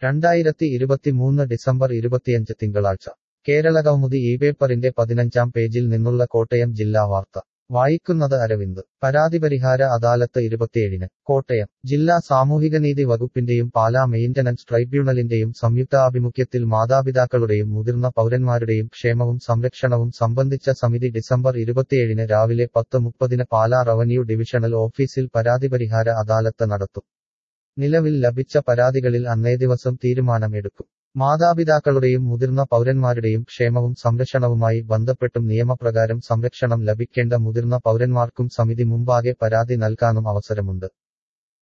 രണ്ടായിരത്തി ഇരുപത്തിമൂന്ന് ഡിസംബർ ഇരുപത്തിയഞ്ച് തിങ്കളാഴ്ച കേരള കൗമുദി ഈ പേപ്പറിന്റെ പതിനഞ്ചാം പേജിൽ നിന്നുള്ള കോട്ടയം ജില്ലാ വാർത്ത വായിക്കുന്നത് അരവിന്ദ് പരാതിപരിഹാര അദാലത്ത് ഇരുപത്തിയേഴിന് കോട്ടയം ജില്ലാ സാമൂഹികനീതി വകുപ്പിന്റെയും പാലാ മെയിന്റനൻസ് ട്രൈബ്യൂണലിന്റെയും സംയുക്താഭിമുഖ്യത്തിൽ മാതാപിതാക്കളുടെയും മുതിർന്ന പൗരന്മാരുടെയും ക്ഷേമവും സംരക്ഷണവും സംബന്ധിച്ച സമിതി ഡിസംബർ ഇരുപത്തിയേഴിന് രാവിലെ പത്ത് മുപ്പതിന് പാലാ റവന്യൂ ഡിവിഷണൽ ഓഫീസിൽ പരാതിപരിഹാര അദാലത്ത് നടത്തും നിലവിൽ ലഭിച്ച പരാതികളിൽ അന്നേ ദിവസം തീരുമാനം എടുക്കും മാതാപിതാക്കളുടെയും മുതിർന്ന പൗരന്മാരുടെയും ക്ഷേമവും സംരക്ഷണവുമായി ബന്ധപ്പെട്ടും നിയമപ്രകാരം സംരക്ഷണം ലഭിക്കേണ്ട മുതിർന്ന പൗരന്മാർക്കും സമിതി മുമ്പാകെ പരാതി നൽകാനും അവസരമുണ്ട്